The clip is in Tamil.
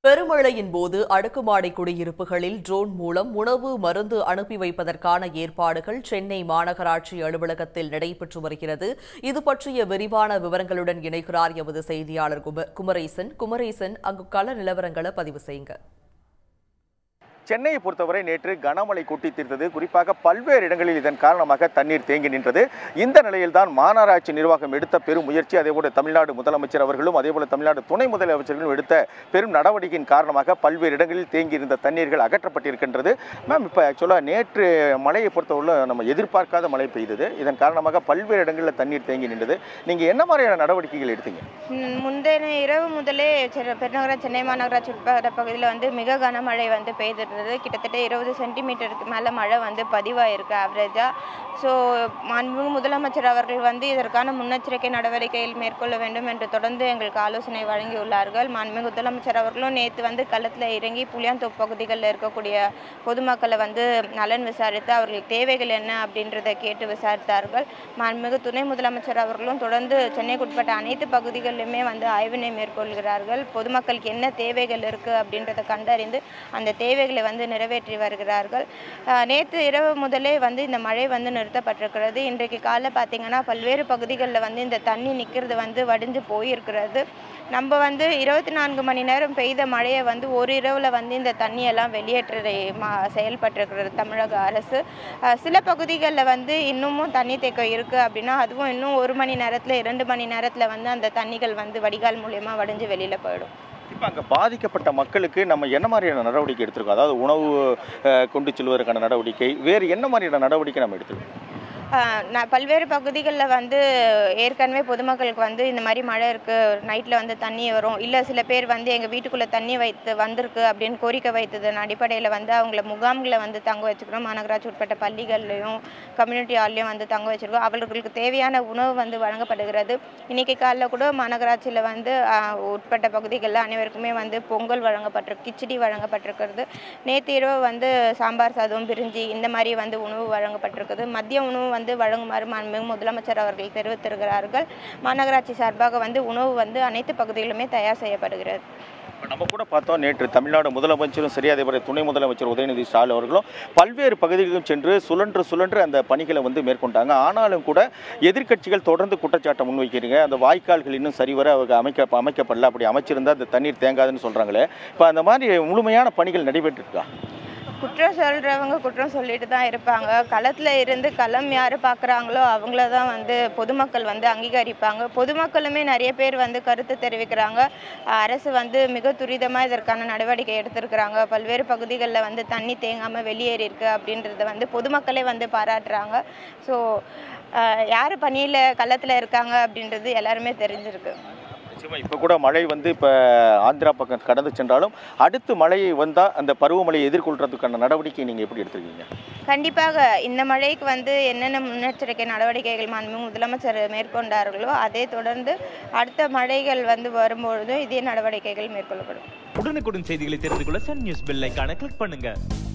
பெருமழையின் போது அடுக்குமாடி குடியிருப்புகளில் ட்ரோன் மூலம் உணவு மருந்து அனுப்பி வைப்பதற்கான ஏற்பாடுகள் சென்னை மாநகராட்சி அலுவலகத்தில் நடைபெற்று வருகிறது இது பற்றிய விரிவான விவரங்களுடன் இணைகிறார் எமது செய்தியாளர் கும- குமரேசன் குமரேசன் அங்கு கள நிலவரங்களை பதிவு செய்யுங்க சென்னையை பொறுத்தவரை நேற்று கனமழை கொட்டி தீர்த்தது குறிப்பாக பல்வேறு இடங்களில் இதன் காரணமாக தண்ணீர் தேங்கி நின்றது இந்த நிலையில்தான் மாநகராட்சி நிர்வாகம் எடுத்த பெரும் முயற்சி அதேபோல தமிழ்நாடு முதலமைச்சர் அவர்களும் அதேபோல தமிழ்நாடு துணை முதலமைச்சர்களும் எடுத்த பெரும் நடவடிக்கையின் காரணமாக பல்வேறு இடங்களில் தேங்கி இருந்த தண்ணீர்கள் அகற்றப்பட்டிருக்கின்றது மேம் இப்போ ஆக்சுவலாக நேற்று மழையை பொறுத்தவரை நம்ம எதிர்பார்க்காத மழை பெய்தது இதன் காரணமாக பல்வேறு இடங்களில் தண்ணீர் தேங்கி நின்றது நீங்கள் என்ன மாதிரியான நடவடிக்கைகள் எடுத்தீங்க ம், முந்தின இரவு முதலே செ- பெருநகர சென்னை மாநகராட்சி உட்பட பகுதியில் வந்து மிக கனமழை வந்து பெய்திருந்தது கிட்டத்தட்ட இருபது சென்டிமீட்டருக்கு மேலே மழை வந்து பதிவாயிருக்கு ஆவரேஜாக ஸோ மாண்புமிகு முதலமைச்சர் அவர்கள் வந்து இதற்கான முன்னெச்சரிக்கை நடவடிக்கைகள் மேற்கொள்ள வேண்டும் என்று தொடர்ந்து எங்களுக்கு ஆலோசனை வழங்கியுள்ளார்கள் மாண்புமிகு முதலமைச்சர் அவர்களும் நேற்று வந்து களத்தில் இறங்கி புளியாந்தோப்பு பகுதிகளில் இருக்கக்கூடிய பொதுமக்களை வந்து நலன் விசாரித்து அவர்களுக்கு தேவைகள் என்ன அப்படின்றத கேட்டு விசாரித்தார்கள் மாண்புமிகு துணை முதலமைச்சர் அவர்களும் தொடர்ந்து சென்னைக்குட்பட்ட அனைத்து பகுதிகளிலுமே வந்து ஆய்வினை மேற்கொள்கிறார்கள் பொதுமக்களுக்கு என்ன தேவைகள் இருக்குது அப்படின்றத கண்டறிந்து அந்த தேவைகளை வந்து நிறைவேற்றி வருகிறார்கள் ஆஹ் நேற்று இரவு முதலே வந்து இந்த மழை வந்து நிறுத்தப்பட்டிருக்கிறது இன்றைக்கு காலைல பார்த்தீங்கன்னா பல்வேறு பகுதிகளில் வந்து இந்த தண்ணி நிற்கிறது வந்து வடிஞ்சு போயிருக்கிறது நம்ம வந்து இருபத்தி நான்கு மணி நேரம் பெய்த மழையை வந்து ஒரு இரவில் வந்து இந்த தண்ணியெல்லாம் வெளியேற்ற மா செயல்பட்டிருக்கிறது தமிழக அரசு அஹ் சில பகுதிகளில் வந்து இன்னமும் தண்ணி தேக்கம் இருக்குது அப்படின்னா அதுவும் இன்னும் ஒரு மணி நேரத்தில் இரண்டு மணி நேரத்தில் வந்து அந்த தண்ணிகள் வந்து வடிகால் மூலயமா வடிஞ்சு வெளியில் போயிடும் இப்போ அங்கே பாதிக்கப்பட்ட மக்களுக்கு நம்ம என்ன மாதிரியான நடவடிக்கை எடுத்திருக்கோம் அதாவது உணவு அஹ், கொண்டு செல்வதற்கான நடவடிக்கை வேறு என்ன மாதிரியான நடவடிக்கை நம்ம எடுத்திருக்கோம் ஆஹ் நான் பல்வேறு பகுதிகளில் வந்து ஏற்கனவே பொதுமக்களுக்கு வந்து இந்த மாதிரி மழை இருக்குது நைட்டில் வந்து தண்ணி வரும் இல்லை சில பேர் வந்து எங்கள் வீட்டுக்குள்ளே தண்ணி வைத்து வந்திருக்கு அப்படின்னு கோரிக்கை வைத்ததன் அடிப்படையில் வந்து அவங்கள முகாம்களை வந்து தங்க வச்சுக்கிறோம் மாநகராட்சி உட்பட்ட பள்ளிகள்லையும் கம்யூனிட்டி ஹால்லையும் வந்து தங்க வச்சுருக்கோம் அவர்களுக்கு தேவையான உணவு வந்து வழங்கப்படுகிறது இன்றைக்கி காலைல கூட மாநகராட்சியில் வந்து ஆஹ், உட்பட்ட பகுதிகளில் அனைவருக்குமே வந்து பொங்கல் வழங்கப்பட்டிருக்கு கிச்சடி வழங்கப்பட்டிருக்கிறது நேற்று இரவு வந்து சாம்பார் சாதம் பிரிஞ்சி இந்த மாதிரி வந்து உணவு வழங்கப்பட்டிருக்குது மதிய உணவு வந்து வழங்குமாறு மாண்புமிகு முதலமைச்சர் அவர்கள் தெரிவித்திருக்கிறார்கள் மாநகராட்சி சார்பாக வந்து உணவு வந்து அனைத்து பகுதிகளிலுமே தயார் செய்யப்படுகிறது இப்போ நம்ம கூட பார்த்தோம் நேற்று தமிழ்நாடு முதலமைச்சரும் சரி அதே போல துணை முதலமைச்சர் உதயநிதி ஸ்டாலின் அவர்களும் பல்வேறு பகுதிகளுக்கும் சென்று சுழன்று சுழன்று அந்த பணிகளை வந்து மேற்கொண்டாங்க ஆனாலும் கூட எதிர்க்கட்சிகள் தொடர்ந்து குற்றச்சாட்டை முன்வைக்கிறீங்க அந்த வாய்க்கால்கள் இன்னும் சரிவர அவங்க அமைக்க அமைக்கப்படல அப்படி அமைச்சிருந்தா அந்த தண்ணீர் தேங்காதுன்னு சொல்கிறாங்களே இப்போ அந்த மாதிரி முழுமையான பணிகள் நடைபெற்றிருக்கா குற்றம் சொல்கிறவங்க குற்றம் சொல்லிட்டு தான் இருப்பாங்க களத்தில் இருந்து களம் யார் பார்க்குறாங்களோ அவங்கள தான் வந்து பொதுமக்கள் வந்து அங்கீகரிப்பாங்க பொதுமக்களுமே நிறைய பேர் வந்து கருத்து தெரிவிக்கிறாங்க அரசு வந்து மிக துரிதமாக இதற்கான நடவடிக்கை எடுத்திருக்கிறாங்க பல்வேறு பகுதிகளில் வந்து தண்ணி தேங்காமல் வெளியேறி இருக்கு அப்படின்றத வந்து பொதுமக்களே வந்து பாராட்டுறாங்க ஸோ யார் பணியில் களத்தில் இருக்காங்க அப்படின்றது எல்லாருமே தெரிஞ்சிருக்கு நிச்சயமா இப்போ கூட மழை வந்து இப்போ ஆந்திரா பக்கம் கடந்து சென்றாலும் அடுத்து மழை வந்தால் அந்த பருவமழையை எதிர்கொள்றதுக்கான நடவடிக்கை நீங்கள் எப்படி எடுத்திருக்கீங்க கண்டிப்பாக இந்த மழைக்கு வந்து என்னென்ன முன்னெச்சரிக்கை நடவடிக்கைகள் மாண்புமிகு முதலமைச்சர் மேற்கொண்டார்களோ அதை தொடர்ந்து அடுத்த மழைகள் வந்து வரும்பொழுதும் இதே நடவடிக்கைகள் மேற்கொள்ளப்படும் உடனுக்குடன் செய்திகளை தெரிந்து கொள்ள சன் நியூஸ் பெல் ஐகானை கிளிக் பண்ணுங்க